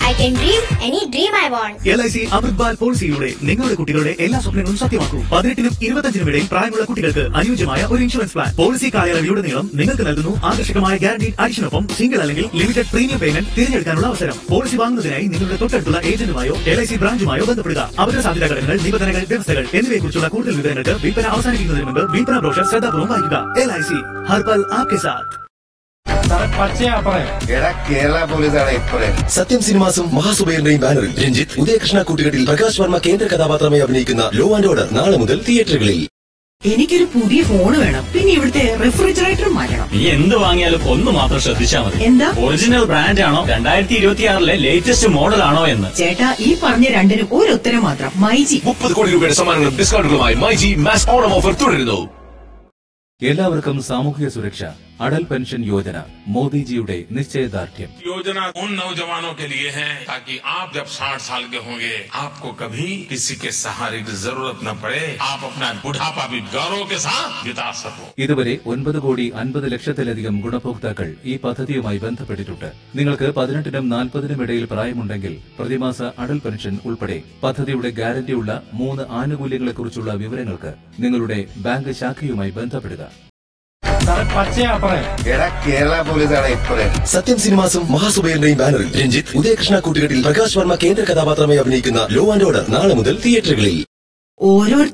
I can dream any dream I want. L I C Amrit Baal പോളിസിയിലൂടെ നിങ്ങളുടെ കുട്ടികളുടെ എല്ലാ സ്വപ്നങ്ങളും സത്യമാക്കൂ പതിനെട്ടിനും ഇരുപത്തഞ്ചിനും ഇടയിൽ പ്രായമുള്ള കുട്ടികൾക്ക് അനുയോജ്യമായ ഒരു ഇൻഷുറൻസ് പ്ലാൻ പോളിസി കാലയളവിലുടനീളം നിങ്ങൾക്ക് നൽകുന്നു ആകർഷകമായ ഗ്യാരണ്ടീഡ് അഡിഷനൊപ്പം സിംഗിൾ അല്ലെങ്കിൽ ലിമിറ്റഡ് പ്രീമിയം പേയ്മെന്റ് തിരഞ്ഞെടുക്കാനുള്ള അവസരം പോളിസി വാങ്ങുന്നതിനായി നിങ്ങളുടെ തൊട്ടടുത്തുള്ള ഏജന്റുമായോ എൽ ഐ സി ബ്രാഞ്ചുമായോ ബന്ധപ്പെടുക അപകട സാധ്യത ഘടകങ്ങൾ നിബന്ധനകൾ വ്യവസ്ഥകൾ എന്നിവയെക്കുറിച്ചുള്ള കൂടുതൽ വിവരങ്ങൾക്ക് വിൽപ്പന അവസാനിക്കുന്നതിന് മുമ്പ് വിൽപ്പന ബ്രോഷർ ശ്രദ്ധാപൂർവ്വം വായിക്കുക എൽ ഐ സി ഹർപൽ ആപ്കെ സാത്ത് സാറേ പച്ചയാ പറയാം എടാ കേരള പോലീസാണ് ഇപ്പോഴേ സത്യം സിനിമാസും മഹാസുബൈറിന്റെയും ബാനറിൽ രഞ്ജിത്ത് ഉദയകൃഷ്ണ കൂട്ടുകെട്ടിൽ പ്രകാശ് വർമ്മ കേന്ദ്ര കഥാപാത്രമായി അഭിനയിക്കുന്ന ലോ ആൻഡ് ഓർഡർ നാളെ മുതൽ തിയേറ്ററുകളിൽ എനിക്കൊരു പുതിയ ഫോൺ വേണം പിന്നെ ഇവിടുത്തെ റെഫ്രിജറേറ്റർ മാറ്റണം നീ എന്ത് വാങ്ങിയാലും ഒന്ന് മാത്രം ശ്രദ്ധിച്ചാൽ മതി എന്താ ഒറിജിനൽ ബ്രാൻഡ് ആണോ രണ്ടായിരത്തി ഇരുപത്തിയാറിലെ ലേറ്റസ്റ്റ് മോഡൽ ആണോ എന്ന് ചേട്ടാ ഈ പറഞ്ഞ രണ്ടിനും ഒരു ഉത്തരം മാത്രം മൈജി മുപ്പത് കോടി രൂപയുടെ സമ്മാനങ്ങളും ഡിസ്കൗണ്ടുകളുമായി മൈജി മാസ് ഓണം ഓഫർ തുടരുന്നു എല്ലാവർക്കും സാമൂഹിക സുരക്ഷ അടൽ പെൻഷൻ യോജന മോദിജിയുടെ നിശ്ചയദാർഢ്യം योजना उन नौजवानों के लिए है ताकि आप जब 60 साल के होंगे आपको कभी किसी के सहारे की जरूरत न पड़े आप अपना बुढ़ापा भी गौरव के साथ बिता सको ഇതുവരെ ഒൻപത് കോടി അൻപത് ലക്ഷത്തിലധികം ഗുണഭോക്താക്കൾ ഈ പദ്ധതിയുമായി ബന്ധപ്പെട്ടിട്ടുണ്ട് നിങ്ങൾക്ക് പതിനെട്ടിനും നാൽപ്പതിനും ഇടയിൽ പ്രായമുണ്ടെങ്കിൽ പ്രതിമാസ അടൽ പെൻഷൻ ഉൾപ്പെടെ പദ്ധതിയുടെ ഗ്യാരണ്ടിയുള്ള മൂന്ന് ആനുകൂല്യങ്ങളെക്കുറിച്ചുള്ള വിവരങ്ങൾക്ക് നിങ്ങളുടെ ബാങ്ക് ശാഖയുമായി ബന്ധപ്പെടുക സാറേ പച്ചയാ പറയാം എടാ കേരള പോലീസാണ് ഇപ്പോഴേ സത്യം സിനിമാസും മഹാസുബൈറിന്റെയും ബാനറിൽ രഞ്ജിത്ത് ഉദയകൃഷ്ണ കൂട്ടുകെട്ടിൽ പ്രകാശ് വർമ്മ കേന്ദ്ര കഥാപാത്രമായി അഭിനയിക്കുന്ന ലോ ആൻഡ് ഓർഡർ നാളെ മുതൽ തിയേറ്ററുകളിൽ ഓരോ